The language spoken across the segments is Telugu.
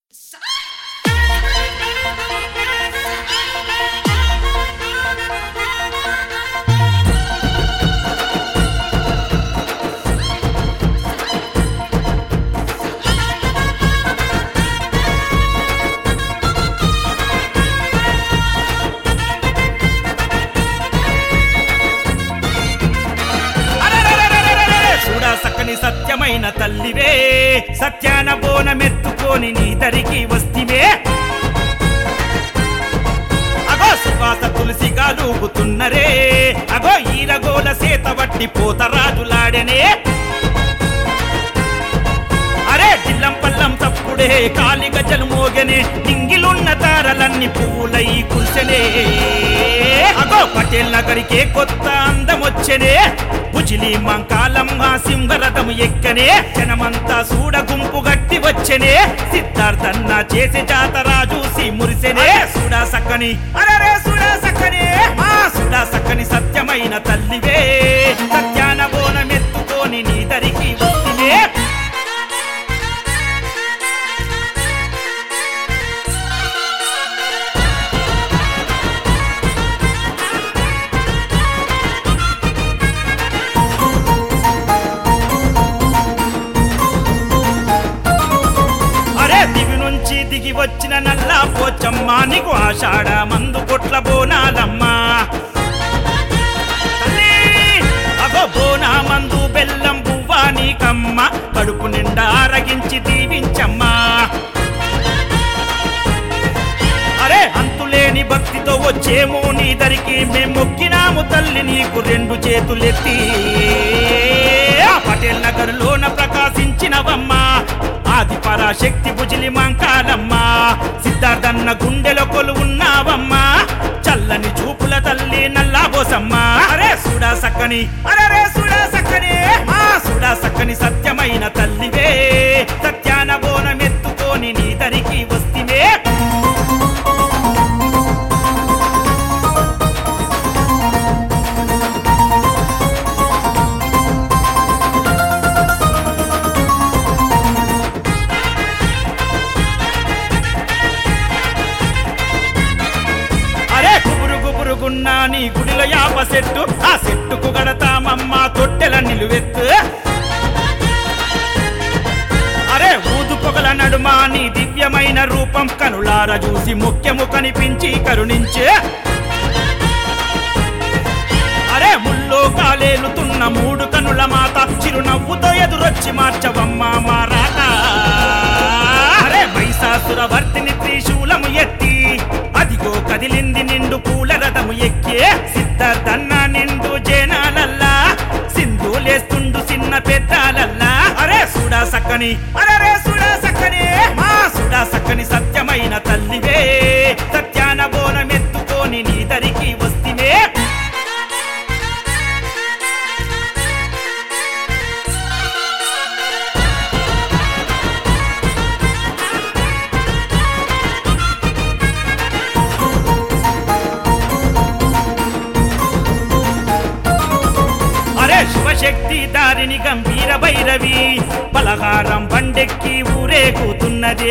అరెరెరెరెరెరెరె! చూడా సక్కని సత్యమైన తల్లివే సత్యాన బోనమెత్తుకొని నీ దరికి వస్తివే అగో సువాస తులసిగా లూగుతున్నరే అగో ఈరగోల సేత వట్టి పోతరాజులాడెనే అరే జిల్లం పల్లం తప్పుడే కాలి గజలు మోగనే నింగిలున్న తారలన్నీ పువ్వులై కుల్సెనే అగో పటేల్ నగరికే కొత్త అందం వచ్చెనే బుజిలి మంకాలమ్మ సింహరథం ఎక్కనే జనమంతా సూడ గుంపు గట్టి వచ్చెనే సిద్ధార్థన్న చేసే జాతర చూసి మురిసెనే సూడా సక్కని అరే సూడా సక్కని మా సూడా సక్కని సత్యమైన తల్లివే సత్యాన బోనమెత్తుకొని నీ దరికి వస్తివే అరే దివి నుంచి దిగి వచ్చిన నల్లా పోచమ్మ నీకు ఆషాఢ మందు పొట్ల బోనాలమ్మా తల్లి, అగో బోనా మందు బెల్లం పువ్వా నీకమ్మ కడుపు నిండా ఆరగించి దీవించమ్మా అరే అంతులేని భక్తితో వచ్చేమో నీ దరికి మేము మొక్కినాము తల్లి నీకు రెండు చేతులెత్తి ఆ పటేల్ నగర్ లోన ప్రకాశించినవమ్మా ఆది పరాశక్తి భుజిలి మంకాలమ్మా సిద్ధార్థన్న గుండెలో కొలువున్నావమ్మా చల్లని చూపుల తల్లి నల్లా బోసమ్మా అరే సుడా సక్కని అరే సుడా సక్కని మా సుడా సక్కని సత్యమైన తల్లివే సత్యాన బోనమెత్తుకొని నీ దరికి వస్తివే అరే గుబురు గుబురుగున్నా నీ గుడిలో యాప చెట్టు ఆ చెట్టుకు గడతామమ్మ తొట్టెల నిలువెత్తు అరే ఊదు పొగల నడుమ నీ దివ్యమైన రూపం కనులార చూసి ముఖ్యము కనిపించి కరుణించే అరే ముల్లో కాలేలుతున్న మూడు కనుల మాత చిరునవ్వుతో ఎదురొచ్చి మార్చవమ్మ మారాట అరే మైసాసుర వర్తిని త్రిశూలము ఎత్తి అదిగో కదిలింది నిండు పూల రథము ఎక్కే సిద్ధార్థన్న నిండు జనాలల్లా సింధులేస్తుండు చిన్న పెద్దాలల్లా అరే సుడా సక్కని అరే సుడా సక్కని మా సుడా సక్కని సత్యమైన తల్లివే సత్యాన బోనమెత్తుకొని నీ దరికి వస్తివే అరే శివశక్తి దారిని గంభీర భైరవి పలహారం బండెక్కి ఊరేగుతున్నది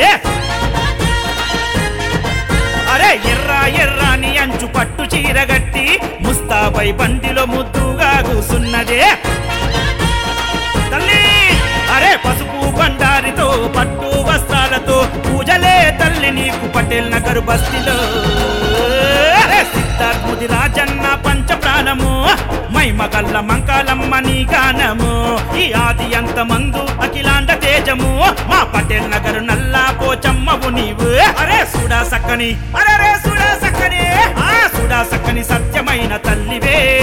అరే ఎర్ర ఎర్రాని అంచు పట్టు చీరగట్టి ముస్తాబై బండిలో ముద్దుగా కూసున్నదే తల్లి అరే పసుపు బండారితో పట్టు వస్త్రాలతో పూజలే తల్లి నీకు పటేల్ నగరు బస్తిలో అరే సిద్ధార్థుడి రాజన్న పంచ ప్రాణము మైమగల్ల మంకాలమ్మ నీ గానము ఈ ఆది అంత మందు అఖిలాండ తేజము మా పటేల్ నగరు నల్లా పోచమ్మవు నీవు అరే సుడా సక్కని అరే సుడా సక్కని ఆ సుడా సక్కని సత్యమైన తల్లివే